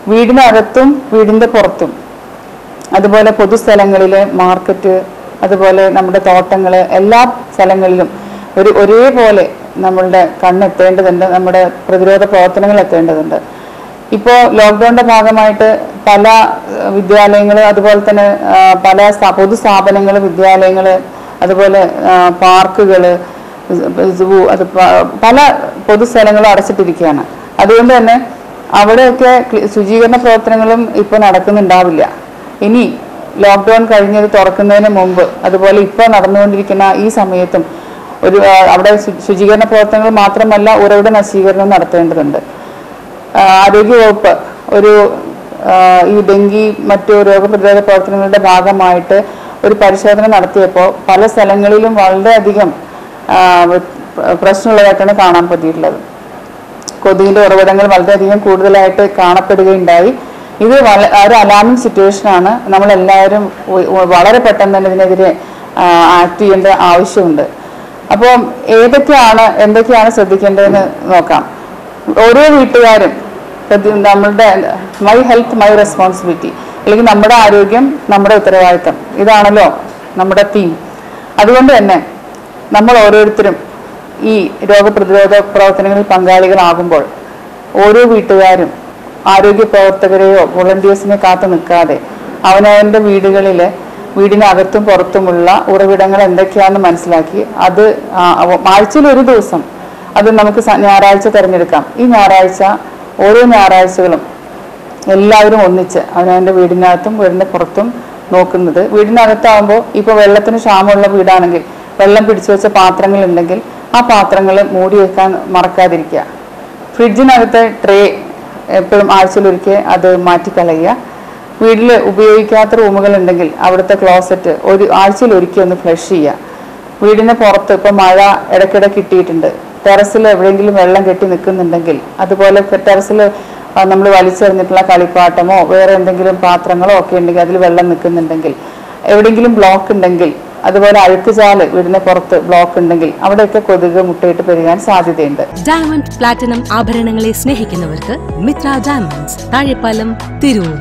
വീടിനകത്തും വീടിന്റെ പുറത്തും അതുപോലെ പൊതുസ്ഥലങ്ങളിൽ മാർക്കറ്റ് അതുപോലെ നമ്മുടെ തോട്ടങ്ങൾ എല്ലാ സ്ഥലങ്ങളിലും ഒരു ഒരേപോലെ നമ്മളുടെ കണ്ണെത്തേണ്ടതുണ്ട് നമ്മുടെ പ്രതിരോധ പ്രവർത്തനങ്ങൾ എത്തേണ്ടതുണ്ട് ഇപ്പോൾ ലോക്ക്ഡൗണിന്റെ ഭാഗമായിട്ട് പല വിദ്യാലയങ്ങൾ അതുപോലെ തന്നെ ആ, പല സ്ഥാ- പൊതു സ്ഥാപനങ്ങൾ വിദ്യാലയങ്ങൾ അതുപോലെ പാർക്കുകൾ സൂ അത് പ- പല പൊതുസ്ഥലങ്ങളും അടച്ചിട്ടിരിക്കുകയാണ് അതുകൊണ്ട് തന്നെ അവിടെയൊക്കെ ക്ലി- ശുചീകരണ പ്രവർത്തനങ്ങളും ഇപ്പോൾ നടക്കുന്നുണ്ടാവില്ല ഇനി ലോക്ക്ഡൗൺ കഴിഞ്ഞത് തുറക്കുന്നതിന് മുമ്പ് അതുപോലെ ഇപ്പോൾ നടന്നുകൊണ്ടിരിക്കുന്ന ഈ സമയത്തും ഒരു ആ, അവിടെ ശു- ശുചീകരണ പ്രവർത്തനങ്ങൾ മാത്രമല്ല ഉറവിട നശീകരണം നടത്തേണ്ടതുണ്ട് ആ, ആരോഗ്യവകുപ്പ് ഒരു ആ, ഈ ഡെങ്കി മറ്റു രോഗപ്രതിരോധ പ്രവർത്തനങ്ങളുടെ ഭാഗമായിട്ട് ഒരു പരിശോധന നടത്തിയപ്പോൾ പല സ്ഥലങ്ങളിലും വളരെയധികം ആ, പ്രശ്നമുള്ളതായിട്ടാണ് കാണാൻ പറ്റിയിട്ടുള്ളത് കൊതുകിന്റെ ഉറവിടങ്ങൾ വളരെയധികം കൂടുതലായിട്ട് കാണപ്പെടുകയുണ്ടായി ഇത് വള- ഒരു അലാമിംഗ് സിറ്റുവേഷൻ ആണ് നമ്മളെല്ലാവരും ഒ- ഒ- വളരെ പെട്ടെന്ന് തന്നെ ഇതിനെതിരെ ആക്ട് ചെയ്യേണ്ട ആവശ്യമുണ്ട് അപ്പോൾ ഏതൊക്കെയാണ് എന്തൊക്കെയാണ് ശ്രദ്ധിക്കേണ്ടതെന്ന് നോക്കാം ഓരോ വീട്ടുകാരും ശ്രദ്ധി- നമ്മളുടെ മൈ ഹെൽത്ത് മൈ റെസ്പോൺസിബിലിറ്റി അല്ലെങ്കിൽ നമ്മുടെ ആരോഗ്യം നമ്മുടെ ഉത്തരവാദിത്തം ഇതാണല്ലോ നമ്മുടെ തീം അതുകൊണ്ട് തന്നെ നമ്മൾ ഓരോരുത്തരും ഈ രോഗപ്രതിരോധ പ്രവർത്തനങ്ങളിൽ പങ്കാളികളാകുമ്പോൾ ഓരോ വീട്ടുകാരും ആരോഗ്യ പ്രവർത്തകരെയോ വോളണ്ടിയേഴ്സിനെ കാത്തു നിൽക്കാതെ അവനവൻ്റെ വീടുകളിൽ വീടിനകത്തും പുറത്തുമുള്ള ഉറവിടങ്ങൾ എന്തൊക്കെയാണെന്ന് മനസ്സിലാക്കി അത് ആ- അവ- ആഴ്ചയിൽ ഒരു ദിവസം അത് നമുക്ക് സ- ഞായറാഴ്ച തിരഞ്ഞെടുക്കാം ഈ ഞായറാഴ്ച ഓരോ ഞായറാഴ്ചകളും എല്ലാവരും ഒന്നിച്ച് അവനവൻ്റെ വീടിനകത്തും വീടിൻ്റെ പുറത്തും നോക്കുന്നത് വീടിനകത്താവുമ്പോൾ ഇപ്പോൾ വെള്ളത്തിന് ക്ഷാമമുള്ള വീടാണെങ്കിൽ വെള്ളം പിടിച്ചു വെച്ച പാത്രങ്ങൾ ഉണ്ടെങ്കിൽ ആ പാത്രങ്ങൾ മൂടി വെക്കാൻ മറക്കാതിരിക്കുക ഫ്രിഡ്ജിനകത്തെ ട്രേ എപ്പോഴും ആഴ്ചയിലൊരിക്കൽ അത് മാറ്റിക്കളയുക വീട്ടിൽ ഉപയോഗിക്കാത്ത റൂമുകൾ ഉണ്ടെങ്കിൽ അവിടുത്തെ ക്ലോസറ്റ് ഒരു ആഴ്ചയിൽ ഒരിക്കൽ ഒന്ന് ഫ്ലഷ് ചെയ്യുക വീടിന് പുറത്ത് ഇപ്പം മഴ ഇടയ്ക്കിടെ കിട്ടിയിട്ടുണ്ട് ടെറസിൽ എവിടെയെങ്കിലും വെള്ളം കെട്ടി നിൽക്കുന്നുണ്ടെങ്കിൽ അതുപോലെ ടെറസിൽ നമ്മൾ വലിച്ചെറിഞ്ഞിട്ടുള്ള കളിപ്പാട്ടമോ വേറെ എന്തെങ്കിലും പാത്രങ്ങളോ ഒക്കെ ഉണ്ടെങ്കിൽ അതിൽ വെള്ളം നിൽക്കുന്നുണ്ടെങ്കിൽ എവിടെയെങ്കിലും ബ്ലോക്ക് ഉണ്ടെങ്കിൽ അതുപോലെ അഴുക്കുചാല് വീടിന് പുറത്ത് ബ്ലോക്ക് ഉണ്ടെങ്കിൽ അവിടെയൊക്കെ കൊതുക് മുട്ടയിട്ട് പെരുകാൻ സാധ്യതയുണ്ട് ഡയമണ്ട് പ്ലാറ്റിനം ആഭരണങ്ങളെ സ്നേഹിക്കുന്നവർക്ക് മിത്ര ഡയമണ്ട്സ് താഴെപ്പാലം തിരൂർ